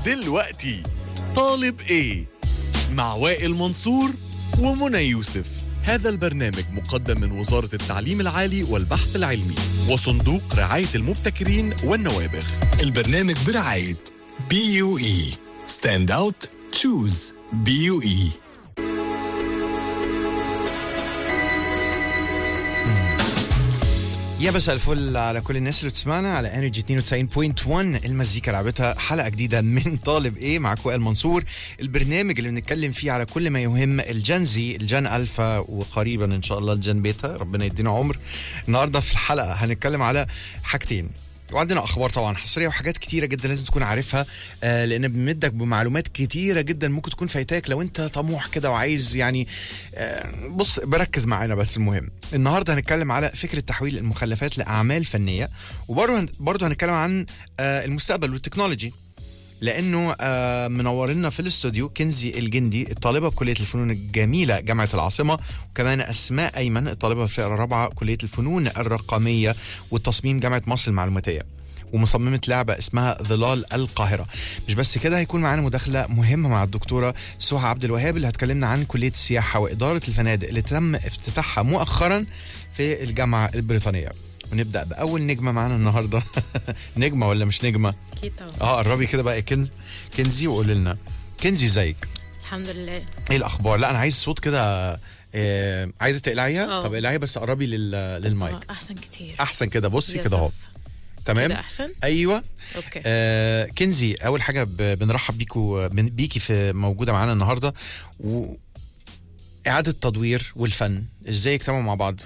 دلوقتي طالب ايه مع وائل منصور ومنى يوسف هذا البرنامج مقدم من وزارة التعليم العالي والبحث العلمي وصندوق رعاية المبتكرين والنوابغ البرنامج برعاية بي يو اي ستاند اوت تشوز بي يو اي يا مساء الفل على كل الناس اللي بتسمعنا على انرجي 92.1 المزيكا لعبتها حلقه جديده من طالب ايه مع وائل منصور البرنامج اللي بنتكلم فيه على كل ما يهم الجنزي الجن الفا وقريبا ان شاء الله الجن بيتا ربنا يدينا عمر النهارده في الحلقه هنتكلم على حاجتين وعندنا اخبار طبعا حصريه وحاجات كتيره جدا لازم تكون عارفها آه لان بنمدك بمعلومات كتيره جدا ممكن تكون فايتاك لو انت طموح كده وعايز يعني آه بص بركز معانا بس المهم النهارده هنتكلم على فكره تحويل المخلفات لاعمال فنيه وبرضه برضه هنتكلم عن آه المستقبل والتكنولوجي لانه آه منورنا في الاستوديو كنزي الجندي الطالبه بكليه الفنون الجميله جامعه العاصمه وكمان اسماء ايمن الطالبه في الفئه الرابعه كليه الفنون الرقميه والتصميم جامعه مصر المعلوماتيه ومصممة لعبة اسمها ظلال القاهرة مش بس كده هيكون معانا مداخلة مهمة مع الدكتورة سهى عبد الوهاب اللي هتكلمنا عن كلية السياحة وإدارة الفنادق اللي تم افتتاحها مؤخرا في الجامعة البريطانية ونبدأ بأول نجمة معانا النهاردة نجمة ولا مش نجمة؟ اكيد طبعا اه قربي كده بقى كنز كنزي وقولي لنا كنزي ازيك الحمد لله ايه الاخبار لا انا عايز صوت كده آه عايزه تقلعيها اه. طب اقلعيها بس قربي لل... للمايك آه، احسن كتير احسن كده بصي كده اهو للأسف. تمام كده احسن ايوه اوكي آه كنزي اول حاجه ب... بنرحب بيكو بن- بيكي في موجوده معانا النهارده و اعاده تدوير والفن ازاي يجتمعوا مع بعض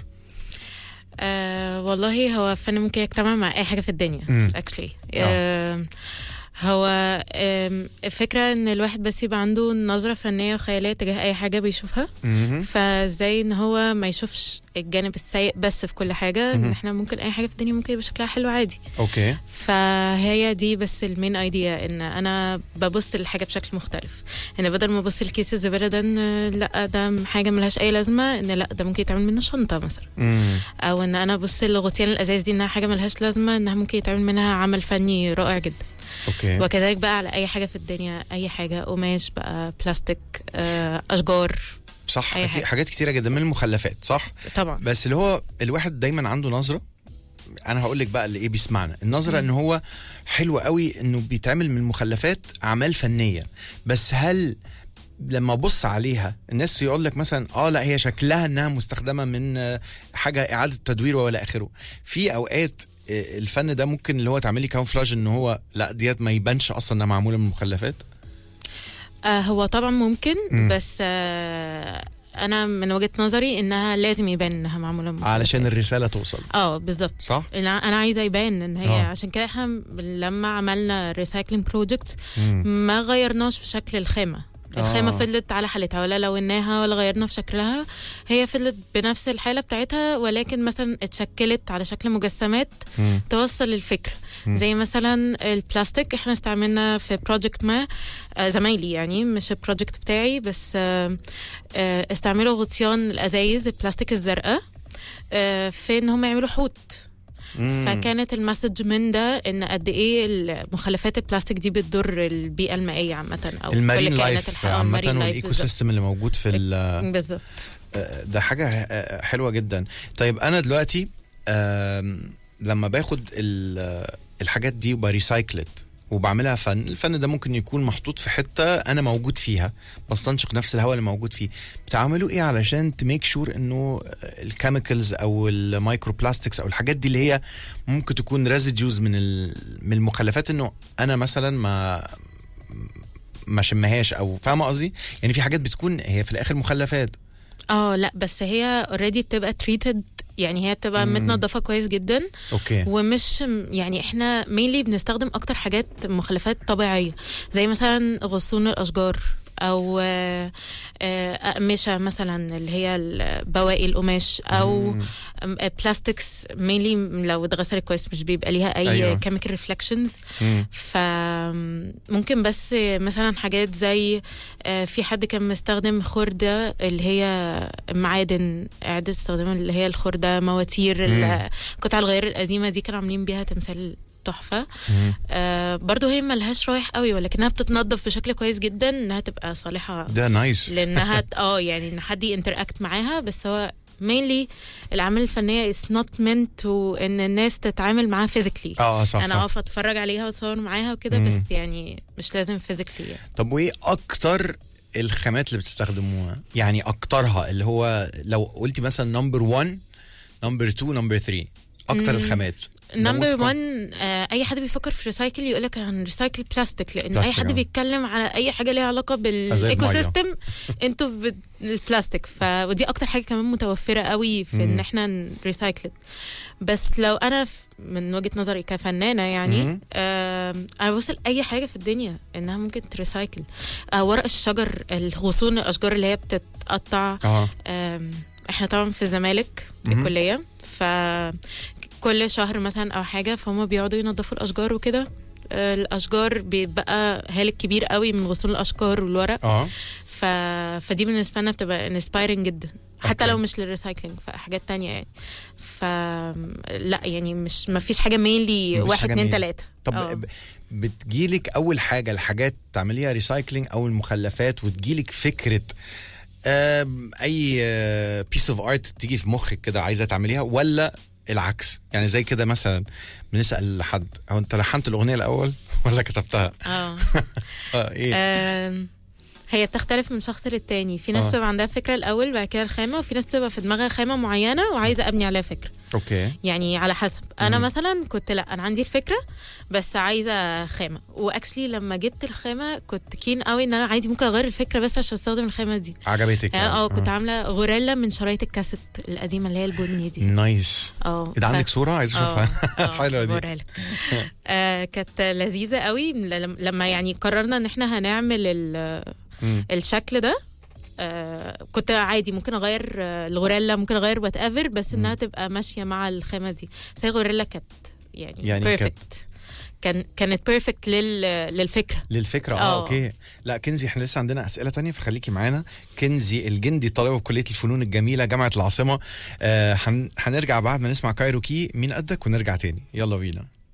آه والله هو فن ممكن يجتمع مع اي حاجه في الدنيا مم. اكشلي آه هو آم، الفكره ان الواحد بس يبقى عنده نظره فنيه وخياليه تجاه اي حاجه بيشوفها مهم. فازاي ان هو ما يشوفش الجانب السيء بس في كل حاجه ان مهم. احنا ممكن اي حاجه في الدنيا ممكن يبقى شكلها حلو عادي اوكي فهي دي بس المين ايديا ان انا ببص للحاجه بشكل مختلف ان بدل ما ابص لكيس الزباله ده ان لا ده حاجه ملهاش اي لازمه ان لا ده ممكن يتعمل منه شنطه مثلا مم. او ان انا ابص لغطيان الازاز دي انها حاجه ملهاش لازمه انها ممكن يتعمل منها عمل فني رائع جدا اوكي وكذلك بقى على اي حاجه في الدنيا اي حاجه قماش بقى بلاستيك آه، اشجار صح أي أكيد حاجة. حاجات كتيره جدا من المخلفات صح طبعا بس اللي هو الواحد دايما عنده نظره انا هقول لك بقى اللي ايه بيسمعنا النظره ان هو حلو قوي انه بيتعمل من المخلفات اعمال فنيه بس هل لما ابص عليها الناس يقول لك مثلا اه لا هي شكلها انها مستخدمه من آه، حاجه اعاده تدوير ولا اخره في اوقات آه، الفن ده ممكن اللي هو تعملي كامفلاج ان هو لا ديت ما يبانش اصلا انها معموله من مخلفات آه هو طبعا ممكن مم. بس آه انا من وجهه نظري انها لازم يبان انها معموله من علشان مخلفات. الرساله توصل اه بالظبط صح انا أنا عايزه يبان ان هي آه. عشان كده احنا لما عملنا ريسايكلينج بروجكت مم. ما غيرناش في شكل الخامه الخامه آه. فضلت على حالتها ولا لوناها ولا غيرنا في شكلها هي فضلت بنفس الحاله بتاعتها ولكن مثلا اتشكلت على شكل مجسمات مم. توصل الفكره مم. زي مثلا البلاستيك احنا استعملنا في بروجكت ما آه، زمايلي يعني مش البروجكت بتاعي بس آه، آه، استعملوا غطيان الازايز البلاستيك الزرقاء آه، في ان هم يعملوا حوت مم. فكانت المسج من ده ان قد ايه مخلفات البلاستيك دي بتضر البيئه المائيه عامه او كل المارين كائنات لايف الحياه عامة المارين لايف والايكو بالظبط. سيستم اللي موجود في ال- بالظبط آه، ده حاجة آه، حلوة جدا طيب أنا دلوقتي آم، لما باخد ال- الحاجات دي وبريسايكلت وبعملها فن الفن ده ممكن يكون محطوط في حتة أنا موجود فيها بستنشق نفس الهواء اللي موجود فيه بتعملوا إيه علشان تميك شور إنه الكيميكالز أو المايكرو بلاستكس أو الحاجات دي اللي هي ممكن تكون ريزيديوز من ال- من المخلفات إنه أنا مثلا ما ما شمهاش او فاهمه قصدي يعني في حاجات بتكون هي في الاخر مخلفات اه لا بس هي اوريدي بتبقى تريتد يعني هي بتبقى مم. متنضفه كويس جدا اوكي ومش يعني احنا مينلي بنستخدم اكتر حاجات مخلفات طبيعيه زي مثلا غصون الاشجار او آه، آه، اقمشه مثلا اللي هي ال- بواقي القماش او مم. بلاستكس مينلي لو اتغسلت كويس مش بيبقى ليها اي أيوة. كيميكال ريفلكشنز مم. ف ممكن بس مثلا حاجات زي آه، في حد كان مستخدم خردة اللي هي معادن إعادة استخدام اللي هي الخردة مواتير مم. ال- قطع الغيار القديمة دي كانوا عاملين بيها تمثال تحفة مم. آه برضو هي ملهاش رايح قوي ولكنها بتتنظف بشكل كويس جدا انها تبقى صالحة ده نايس لانها ت- اه يعني ان حد ينتراكت معاها بس هو mainly الاعمال الفنيه is not meant to ان الناس تتعامل معاها physically اه صح انا صح اقف اتفرج عليها واتصور معاها وكده مم. بس يعني مش لازم physically يعني. طب وايه اكتر الخامات اللي بتستخدموها يعني اكترها اللي هو لو قلتي مثلا نمبر 1 نمبر 2 نمبر 3 اكتر مم. الخامات نمبر ناموسكا. 1 آه اي حد بيفكر في ريسايكل يقول لك هنريسايكل بلاستيك لان اي بلاستيك، حد آه. بيتكلم على اي حاجه ليها علاقه أزايز بالايكو مية. سيستم انتوا بت- البلاستيك ف ودي اكتر حاجه كمان متوفره قوي في ان مم. احنا نريسايكل بس لو انا ف- من وجهه نظري كفنانه يعني مم. آم، انا بوصل اي حاجه في الدنيا انها ممكن تريسايكل آه ورق الشجر الغصون الاشجار اللي هي بتتقطع اه آم، احنا طبعا في الزمالك مهم. الكليه ف كل شهر مثلا او حاجه فهم بيقعدوا ينظفوا الاشجار وكده آه، الاشجار بيبقى هالك كبير قوي من غصون الاشجار والورق اه ف... فدي بالنسبه لنا بتبقى انسبايرنج جدا حتى أوكي. لو مش للريسايكلينج فحاجات تانية يعني ف لا يعني مش ما فيش حاجه مينلي مفيش واحد حاجة اتنين mainly. تلاته طب آه. ب- بتجيلك اول حاجه الحاجات تعمليها ريسايكلينج او المخلفات وتجيلك فكره آم، اي بيس اوف ارت تيجي في مخك كده عايزه تعمليها ولا العكس يعني زي كده مثلا بنسال حد هو انت لحنت الاغنيه الاول ولا كتبتها اه فايه آم، هي بتختلف من شخص للتاني في ناس آه. بتبقى عندها فكره الاول بعد كده الخامه وفي ناس بتبقى في دماغها خامه معينه وعايزه ابني عليها فكره اوكي يعني على حسب انا مم. مثلا كنت لا انا عندي الفكره بس عايزه خامه واكشلي لما جبت الخامه كنت كين قوي ان انا عادي ممكن اغير الفكره بس عشان استخدم الخامه دي عجبتك يعني يعني اه كنت عامله غوريلا من شرايط الكاسيت القديمه اللي هي البني دي نايس اه اذا ف- عندك صوره عايز اه اشوفها آه، حلوة دي. بوريها لك. آه كانت لذيذه قوي لم- لما يعني قررنا ان احنا هنعمل ال- مم. الشكل ده آه كنت عادي ممكن اغير آه، الغوريلا ممكن اغير وات ايفر بس انها تبقى ماشيه مع الخامه دي بس هي الغوريلا كانت يعني, يعني يعني كانت- بيرفكت كان كانت بيرفكت لل للفكره للفكرة اه آه. اوكي لا كنزي احنا لسه عندنا اسئله تانية فخليكي معانا كنزي الجندي طالبه بكليه الفنون الجميله جامعه العاصمه آه هن... هنرجع بعد ما نسمع كايروكي مين قدك ونرجع تاني يلا بينا